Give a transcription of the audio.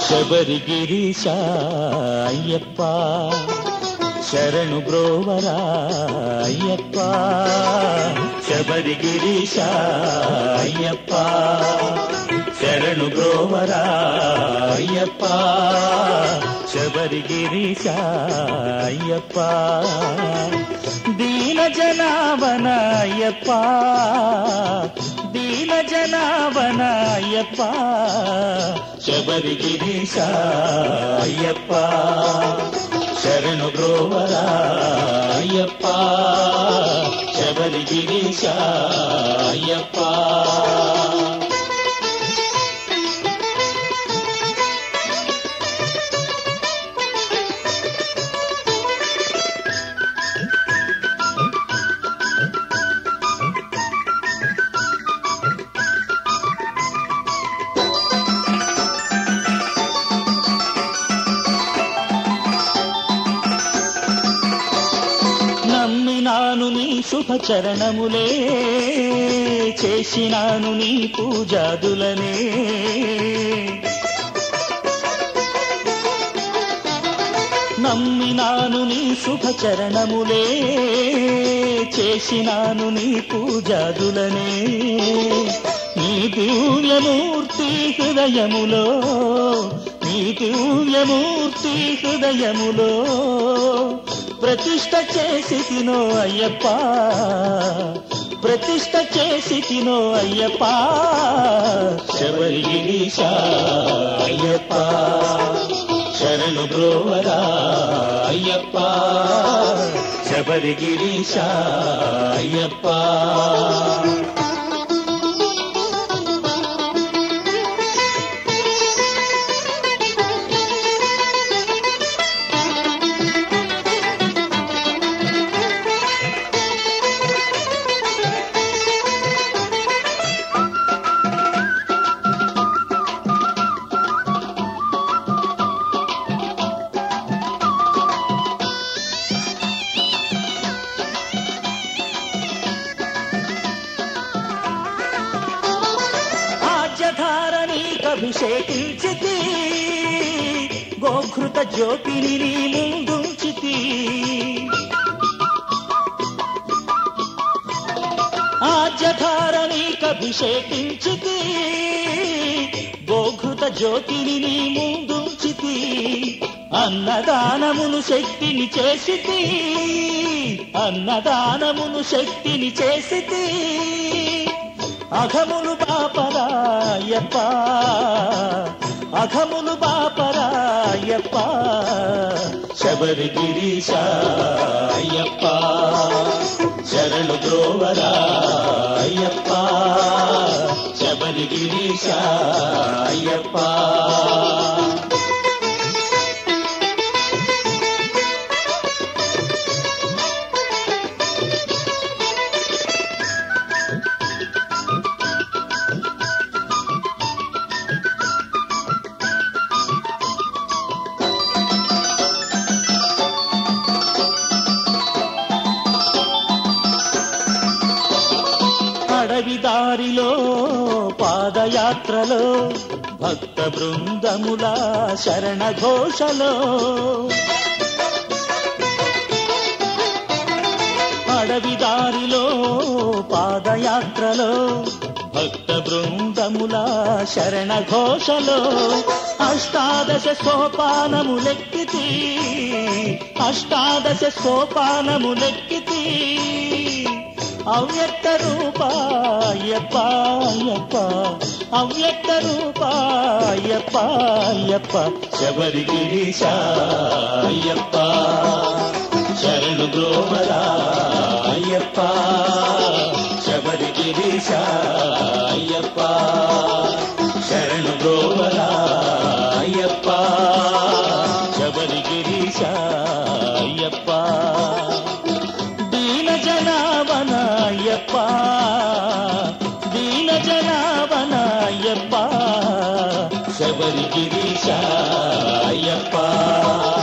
శబరిగిరీశ అయ్యప్ప శరణు బ్రోవరా అయ్యప్ప శబరిగిరీశ అయ్యప్ప శరణు బ్రోవరా అయ్యప్ప శబరిగిరీశ అయ్యప్ప దీన జనావన అయ్యప్ప దీన జనావన అయ్యప్ప శబరిగిరీశ అయ్యప్ప శరణు బ్రోవరా అయ్యప్ప శబరిగిరీశ అయ్యప్ప నమ్మినాను నీ శుభ చరణములే చేసినాను నీ పూజాదులనే నమ్మినాను నీ శుభ చరణములే చేసినాను నీ పూజాదులనే నీ దివ్యమూర్తి హృదయములో నీ దివ్యమూర్తి హృదయములో ప్రతిష్ట చేసి తినో అయ్యప్ప ప్రతిష్ట చేసి తినో అయ్యప్ప శబరిగిరీశ అయ్యప్ప శరణు బ్రోవరా అయ్యప్ప శబరిగిరీశ అయ్యప్ప ఆజ్యధారణీకభిషేకించితి గోఘృత జ్యోతిని నీ ముందుంచితి ఆజ్యధారణీకభిషేకించితి గోఘృత జ్యోతిని నీ ముందుంచితి అన్నదానమును శక్తిని చేసితి అన్నదానమును శక్తిని చేసితి అఘములు బాపరాయప్ప అఘములు బాపరాయప్ప శబరిగిరీశ అయ్యప్ప శరణు ద్రోవరా అయ్యప్ప శబరిగిరీశ అయ్యప్ప అడవి దారిలో పాదయాత్రలో భక్త బృందముల శరణ ఘోషలో అడవి దారిలో పాదయాత్రలో భక్త బృందముల శరణ ఘోషలో అష్టాదశ సోపానములెక్కితి అష్టాదశ సోపానములెక్కితి అవ్యక్త రూపాయప్ప అయ్యప్ప అవ్యక్త రూపాయప్ప అయ్యప్ప శబరిగిరీశ అయ్యప్ప శరణు గ్రోమరా అయ్యప్ప శబరిగిరీశ అయ్యప్ప శరణు గ్రోమరా అయ్యప్ప శబరిగిరీశ అయ్యప్ప దీన జనావనాయప్ప దీన జనావనాయప్ప శబరిగిరీశ అయ్యప్ప